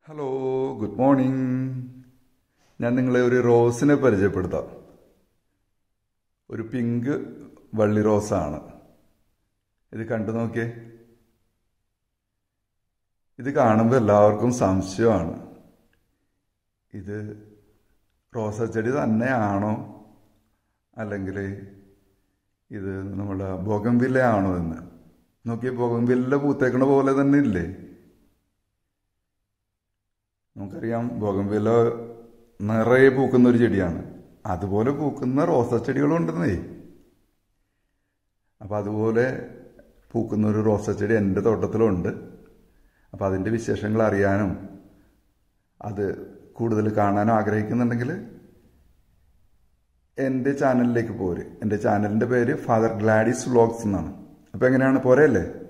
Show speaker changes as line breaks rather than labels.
hello good morning ഞാൻ നിങ്ങളെ ഒരു റോസിനെ പരിചയപ്പെടുത്താം ഒരു പിങ്ക് വള്ളി റോസാണ് ഇത് കണ്ടു നോക്കിയേ ഇത് കാണുമ്പോൾ എല്ലാവർക്കും സംശയമാണ് ഇത് റോസാ ചെടി തന്നെയാണോ അല്ലെങ്കിൽ ഇത് നമ്മുടെ ബോഗംവില്ലയാണോ എന്ന് നോക്കിയേ ബോഗംവില്ല പൂത്തേക്കണ പോലെ തന്നെ ഇല്ലേ നമുക്കറിയാം ബോഗംവില്ല നിറയെ പൂക്കുന്ന ഒരു ചെടിയാണ് അതുപോലെ പൂക്കുന്ന റോസാ ചെടികളും ഉണ്ടെന്നേ അപ്പം അതുപോലെ പൂക്കുന്ന ഒരു റോസാ ചെടി എൻ്റെ തോട്ടത്തിലുണ്ട് അപ്പം അതിൻ്റെ വിശേഷങ്ങൾ അറിയാനും അത് കൂടുതൽ കാണാനും ആഗ്രഹിക്കുന്നുണ്ടെങ്കിൽ എൻ്റെ ചാനലിലേക്ക് പോര് എൻ്റെ ചാനലിൻ്റെ പേര് ഫാദർ ഗ്ലാഡിസ് വ്ളോഗ്സ് എന്നാണ് അപ്പം എങ്ങനെയാണ് പോരല്ലേ